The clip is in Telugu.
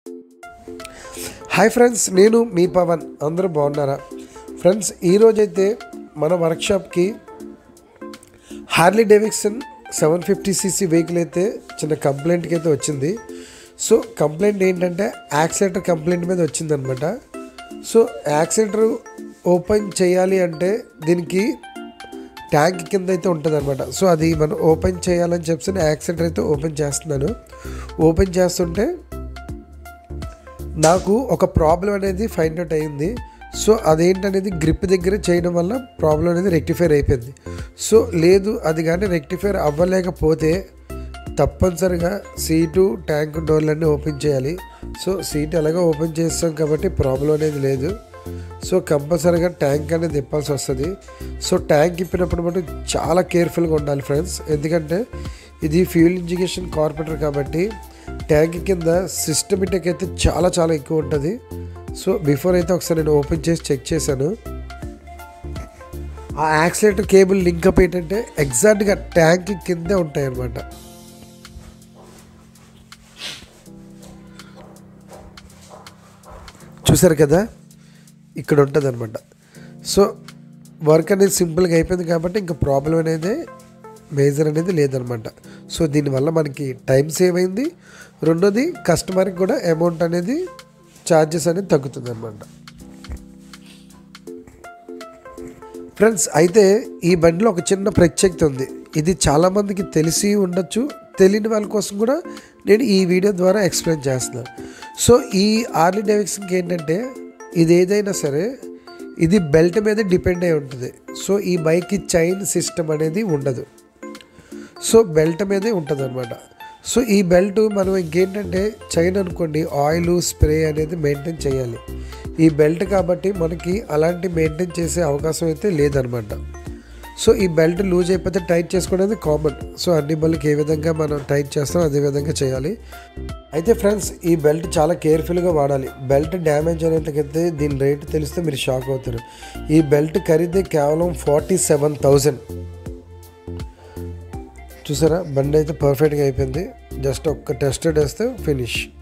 హాయ్ ఫ్రెండ్స్ నేను మీ పవన్ అందరూ బాగున్నారా ఫ్రెండ్స్ ఈరోజైతే మన వర్క్షాప్కి Harley Davidson seven fifty CC vehicle అయితే చిన్న కంప్లైంట్కి అయితే వచ్చింది సో కంప్లైంట్ ఏంటంటే యాక్సిలేటర్ కంప్లైంట్ మీద వచ్చిందనమాట సో యాక్సిలేటర్ ఓపెన్ చేయాలి అంటే దీనికి ట్యాంక్ కింద అయితే ఉంటుంది అనమాట సో అది మనం ఓపెన్ చేయాలని చెప్పి యాక్సిలేటర్ అయితే ఓపెన్ చేస్తున్నాను ఓపెన్ చేస్తుంటే నాకు ఒక ప్రాబ్లం అనేది ఫైండ్ అవుట్ అయింది సో అదేంటనేది గ్రిప్ దగ్గర చేయడం వల్ల ప్రాబ్లం అనేది రెక్టిఫైర్ అయిపోయింది సో లేదు అది కానీ రెక్టిఫైర్ అవ్వలేకపోతే తప్పనిసరిగా సీటు ట్యాంక్ డోర్లన్నీ ఓపెన్ చేయాలి సో సీట్ ఎలాగో ఓపెన్ చేస్తాం కాబట్టి ప్రాబ్లం అనేది లేదు సో కంపల్సరీగా ట్యాంక్ అనేది తిప్పాల్సి వస్తుంది సో ట్యాంక్ ఇప్పినప్పుడు మనం చాలా కేర్ఫుల్గా ఉండాలి ఫ్రెండ్స్ ఎందుకంటే ఇది ఫ్యూల్ ఇంజిగేషన్ కార్పొరేటర్ కాబట్టి ట్యాంక్ కింద సిస్టమేటిక్ అయితే చాలా చాలా ఎక్కువ ఉంటుంది సో బిఫోర్ అయితే ఒకసారి నేను ఓపెన్ చేసి చెక్ చేశాను ఆ యాక్సిలేటర్ కేబుల్ లింక్ అప్ ఏంటంటే ఎగ్జాక్ట్గా ట్యాంక్ కిందే ఉంటాయి అన్నమాట చూసారు కదా ఇక్కడ ఉంటుంది అనమాట సో వర్క్ అనేది సింపుల్గా అయిపోయింది కాబట్టి ఇంకా ప్రాబ్లం అనేది మేజర్ అనేది లేదనమాట సో దీనివల్ల మనకి టైం సేవ్ అయింది రెండోది కస్టమర్కి కూడా అమౌంట్ అనేది ఛార్జెస్ అనేది తగ్గుతుంది అనమాట ఫ్రెండ్స్ అయితే ఈ బండిలో ఒక చిన్న ప్రత్యేకత ఉంది ఇది చాలామందికి తెలిసి ఉండొచ్చు తెలియని వాళ్ళ కోసం కూడా నేను ఈ వీడియో ద్వారా ఎక్స్ప్లెయిన్ చేస్తున్నాను సో ఈ ఆర్లీ డేవిడ్సన్కి ఏంటంటే ఇది ఏదైనా సరే ఇది బెల్ట్ మీద డిపెండ్ అయి ఉంటుంది సో ఈ బైక్కి చైన్ సిస్టమ్ అనేది ఉండదు సో బెల్ట్ మీదే ఉంటుంది అనమాట సో ఈ బెల్ట్ మనం ఇంకేంటంటే చైన్ అనుకోండి ఆయిల్ స్ప్రే అనేది మెయింటైన్ చేయాలి ఈ బెల్ట్ కాబట్టి మనకి అలాంటి మెయింటైన్ చేసే అవకాశం అయితే లేదనమాట సో ఈ బెల్ట్ లూజ్ అయిపోతే టైట్ చేసుకోవడం కామన్ సో అన్ని బళ్ళకి ఏ విధంగా మనం టైట్ చేస్తాం అదే విధంగా చేయాలి అయితే ఫ్రెండ్స్ ఈ బెల్ట్ చాలా కేర్ఫుల్గా వాడాలి బెల్ట్ డ్యామేజ్ అనేంతకైతే దీని రేట్ తెలిస్తే మీరు షాక్ అవుతారు ఈ బెల్ట్ ఖరీదే కేవలం ఫార్టీ సెవెన్ థౌజండ్ చూసారా బండి అయితే పర్ఫెక్ట్గా అయిపోయింది జస్ట్ ఒక్క టెస్ట్ వేస్తే ఫినిష్